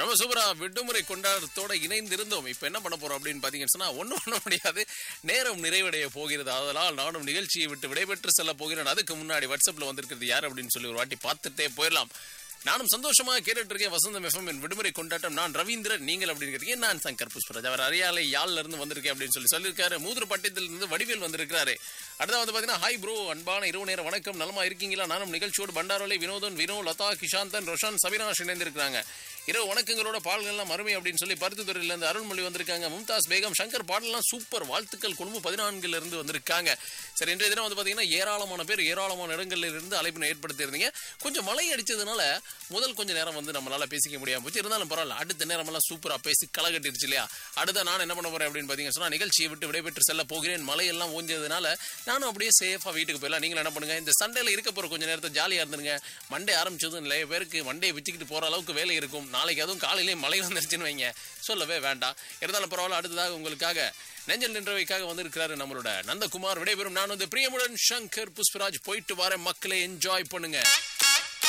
ரொம்ப சூப்பரா விடுமுறை கொண்டாடத்தோட இணைந்திருந்தோம் இப்ப என்ன பண்ண போறோம் அப்படின்னு பாத்தீங்கன்னு சொன்னா ஒண்ணும் பண்ண முடியாது நேரம் நிறைவடைய போகிறது அதனால் நானும் நிகழ்ச்சியை விட்டு விடைபெற்று செல்ல போகிறேன் அதுக்கு முன்னாடி வாட்ஸ்அப்ல வந்திருக்கிறது யார் அப்படின்னு சொல்லி ஒரு வாட்டி பார்த்துட்டே போயிடலாம் நானும் சந்தோஷமா கேட்டுட்டு இருக்கேன் வசந்தம் எஃப்எம் விடுமுறை கொண்டாட்டம் நான் ரவீந்திரன் நீங்கள் அப்படின்னு கேட்டீங்க நான் சங்கர் புஷ்பராஜ் அவர் அரியாலை யாழ்ல இருந்து வந்திருக்கேன் அப்படின்னு சொல்லி சொல்லியிருக்காரு மூதுரப்பட்டியத்தில் இருந்து வடிவேல் வந்திருக்காரு அடுத்த வந்து பாத்தீங்கன்னா ஹாய் ப்ரோ அன்பான இரவு நேர வணக்கம் நலமா இருக்கீங்களா நானும் நிகழ்ச்சியோடு பண்டாரோலை வினோதன் வினோ லதா கிஷாந்தன் ரோஷன் சபினாஷ் இணைந்திருக்கிறாங்க இரவு வணக்கங்களோட பாடல்கள்லாம் அருமை அப்படின்னு சொல்லி பருத்துத்துறையில இருந்து அருள்மொழி வந்திருக்காங்க மும்தாஸ் பேகம் சங்கர் பாடலாம் சூப்பர் வாழ்த்துக்கள் குடும்ப பதினான்குல இருந்து வந்திருக்காங்க சரி இன்றைய தினம் வந்து பாத்தீங்கன்னா ஏராளமான பேர் ஏராளமான இடங்கள்ல இருந்து அழைப்பினை ஏற்படுத்தி இருந்தீங்க கொஞ்சம் மழை அடிச்சதுனால முதல் கொஞ்ச நேரம் வந்து நம்மளால பேசிக்க முடியாம போச்சு இருந்தாலும் பரவாயில்ல அடுத்த நேரமெல்லாம் சூப்பரா பேசி களைகட்டிருச்சு இல்லையா அடுத்த நான் என்ன பண்ண போறேன் அப்படின்னு பாத்தீங்கன்னா சொன்னா நிகழ்ச்சியை விட்டு விடைபெற்று செல்ல போகிறேன் மழையெல்லாம் ஓஞ்சதுனால நானும் அப்படியே சேஃபா வீட்டுக்கு போயிடலாம் நீங்களும் என்ன பண்ணுங்க இந்த சண்டேல இருக்க போற கொஞ்ச நேரத்தை ஜாலியா இருந்துருங்க மண்டே ஆரம்பிச்சதும் நிறைய பேருக்கு மண்டே வச்சுக்கிட்டு போற அளவுக்கு வேலை இருக்கும் நாளைக்கு அதுவும் காலையிலேயே மழை வந்துருச்சுன்னு வைங்க சொல்லவே வேண்டாம் இருந்தாலும் பரவாயில்ல அடுத்ததாக உங்களுக்காக நெஞ்சல் நின்றவைக்காக வந்திருக்கிறாரு நம்மளோட நந்தகுமார் விடைபெறும் நான் வந்து பிரியமுடன் சங்கர் புஷ்பராஜ் போயிட்டு வர மக்களை என்ஜாய் பண்ணுங்க